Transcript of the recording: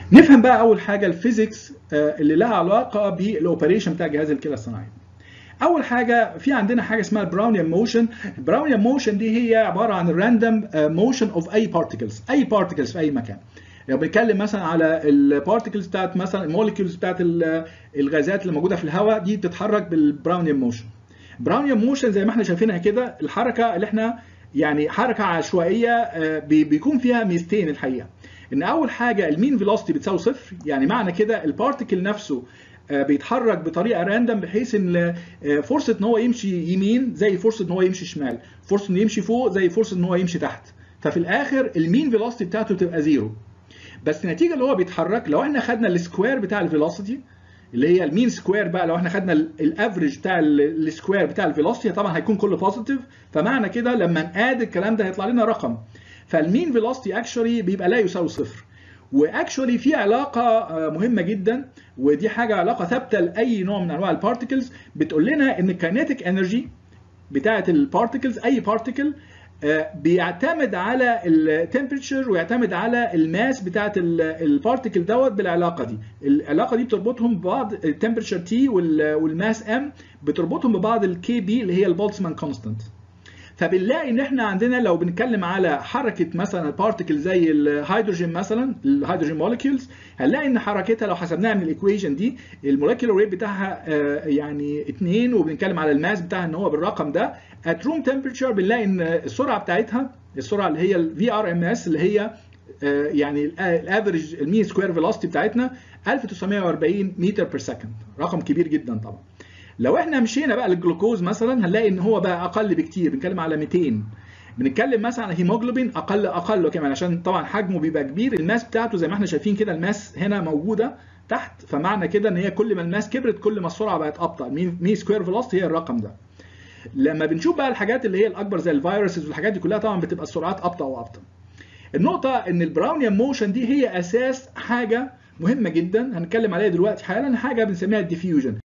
نفهم بقى اول حاجه الفيزيكس اللي لها علاقه بالاوبريشن بتاع جهاز الكلى الصناعي اول حاجه في عندنا حاجه اسمها البراونيان موشن البراونيان موشن دي هي عباره عن الراندوم موشن اوف اي بارتكلز اي بارتكلز في اي مكان لو بنتكلم مثلا على البارتكلز بتاعت مثلا الموليكيولز بتاعت الغازات اللي موجوده في الهواء دي بتتحرك بالبراونيان موشن براونيان موشن زي ما احنا شايفينها كده الحركه اللي احنا يعني حركه عشوائيه بيكون فيها ميزتين الحقيقه ان اول حاجه المين فيلوسيتي بتساوي صفر يعني معنى كده البارتكل نفسه بيتحرك بطريقه راندم بحيث ان فرصه ان هو يمشي يمين زي فرصه ان هو يمشي شمال فرصه انه يمشي فوق زي فرصه ان هو يمشي تحت ففي الاخر المين فيلوسيتي بتاعته تبقى زيرو بس النتيجه اللي هو بيتحرك لو احنا خدنا السكوير بتاع الفيلوسيتي اللي هي المين سكوير بقى لو احنا خدنا الافريج بتاع السكوير بتاع الفيلوسيتي طبعا هيكون كله بوزيتيف فمعنى كده لما نقاد الكلام ده هيطلع لنا رقم فالمين فيلوسيتي اكشولي بيبقى لا يساوي صفر واكشولي في علاقه مهمه جدا ودي حاجه علاقه ثابته لاي نوع من انواع البارتكلز بتقول لنا ان الكاينيتيك انرجي بتاعه البارتكلز اي بارتكل بيعتمد على التمبريتشر ويعتمد على الماس بتاعه البارتكل دوت بالعلاقه دي العلاقه دي بتربطهم ببعض التمبريتشر تي والماس ام بتربطهم ببعض الكي بي اللي هي البولتسمان كونستانت فبنلاقي ان احنا عندنا لو بنتكلم على حركه مثلا البارتكل زي الهيدروجين مثلا الهيدروجين موليكيولز هنلاقي ان حركتها لو حسبناها من الايكويشن دي المولكيولر ريت بتاعها يعني 2 وبنتكلم على الماس بتاعها ان هو بالرقم ده ات روم تمبريتشر بنلاقي ان السرعه بتاعتها السرعه اللي هي الفي ار ام اس اللي هي يعني الافريج المين سكوير فيلوسيتي بتاعتنا 1940 متر بير سكند رقم كبير جدا طبعا لو احنا مشينا بقى للجلوكوز مثلا هنلاقي ان هو بقى اقل بكتير بنتكلم على 200 بنتكلم مثلا على هيموجلوبين اقل اقل كمان عشان طبعا حجمه بيبقى كبير الماس بتاعته زي ما احنا شايفين كده الماس هنا موجوده تحت فمعنى كده ان هي كل ما الماس كبرت كل ما السرعه بقت ابطا مي سكوير فيلوسيتي هي الرقم ده لما بنشوف بقى الحاجات اللي هي الاكبر زي الفيروسز والحاجات دي كلها طبعا بتبقى السرعات ابطا وابطا النقطه ان البراونيان موشن دي هي اساس حاجه مهمه جدا هنتكلم عليها دلوقتي حالا حاجه بنسميها الديفيوجن